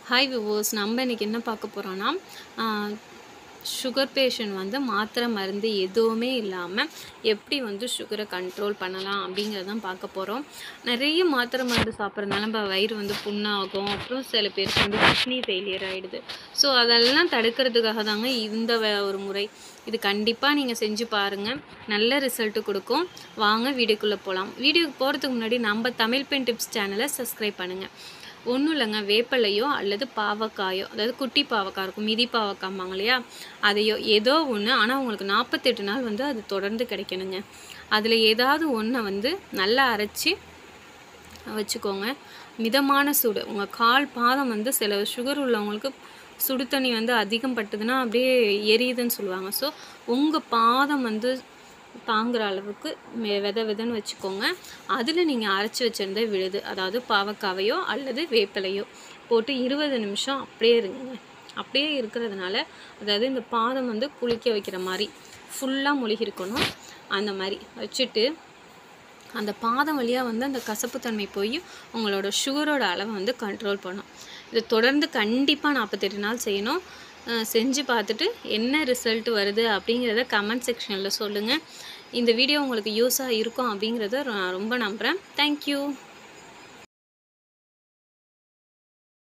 hi விவோஸ் நம்ம இன்றைக்கி என்ன பார்க்க போகிறோன்னா சுகர் பேஷண்ட் வந்து மாத்திரை மருந்து எதுவுமே இல்லாமல் எப்படி வந்து சுகரை கண்ட்ரோல் பண்ணலாம் அப்படிங்கிறத தான் பார்க்க போகிறோம் நிறைய மாத்திரை மருந்து சாப்பிட்றதுனால நம்ம வயிறு வந்து புண்ணாகும் அப்புறம் சில பேருக்கு வந்து கிட்னி ஃபெயிலியர் ஆகிடுது ஸோ அதெல்லாம் தடுக்கிறதுக்காக தாங்க இந்த வ- ஒரு முறை இது கண்டிப்பாக நீங்கள் செஞ்சு பாருங்கள் நல்ல ரிசல்ட்டு கொடுக்கும் வாங்க வீடியோக்குள்ளே போகலாம் வீடியோக்கு போகிறதுக்கு முன்னாடி நம்ம தமிழ் பெண் டிப்ஸ் சேனலை சப்ஸ்கிரைப் பண்ணுங்கள் ஒன்றும் இல்லைங்க வேப்பிலையோ அல்லது பாவக்காயோ அதாவது குட்டி பாவக்காய் இருக்கும் மிதி பாவக்காம்பாங்க இல்லையா அதையோ ஏதோ ஒன்று ஆனால் உங்களுக்கு நாற்பத்தெட்டு நாள் வந்து அது தொடர்ந்து கிடைக்கணுங்க அதில் ஏதாவது ஒன்றை வந்து நல்லா அரைச்சி வச்சுக்கோங்க மிதமான சூடு உங்கள் கால் பாதம் வந்து சில சுகர் உள்ளவங்களுக்கு சுடு தண்ணி வந்து அதிகம் பட்டுதுன்னா அப்படியே எரியுதுன்னு சொல்லுவாங்க ஸோ உங்கள் பாதம் வந்து தாங்குற அளவுக்கு மெ- வித விதன்னு வச்சுக்கோங்க அதில் நீங்கள் அரைச்சி வச்சிருந்த விழுது அதாவது பாவக்காவையோ அல்லது வேப்பிலையோ போட்டு இருபது நிமிஷம் அப்படியே இருங்க அப்படியே இருக்கிறதுனால அதாவது இந்த பாதம் வந்து குளிக்க வைக்கிற மாதிரி ஃபுல்லாக மூழ்கி இருக்கணும் அந்த மாதிரி வச்சுட்டு அந்த பாதம் வழியாக வந்து அந்த கசப்புத்தன்மை போய் உங்களோட சுகரோட அளவை வந்து கண்ட்ரோல் பண்ணும் இதை தொடர்ந்து கண்டிப்பாக நாற்பத்தெட்டு நாள் செய்யணும் அஹ் செஞ்சு பார்த்துட்டு என்ன ரிசல்ட் வருது அப்படிங்கிறத கமெண்ட் செக்ஷனில் சொல்லுங்கள் இந்த வீடியோ உங்களுக்கு யூஸாக இருக்கும் அப்படிங்கிறத நான் ரொம்ப நம்புகிறேன் தேங்க்யூ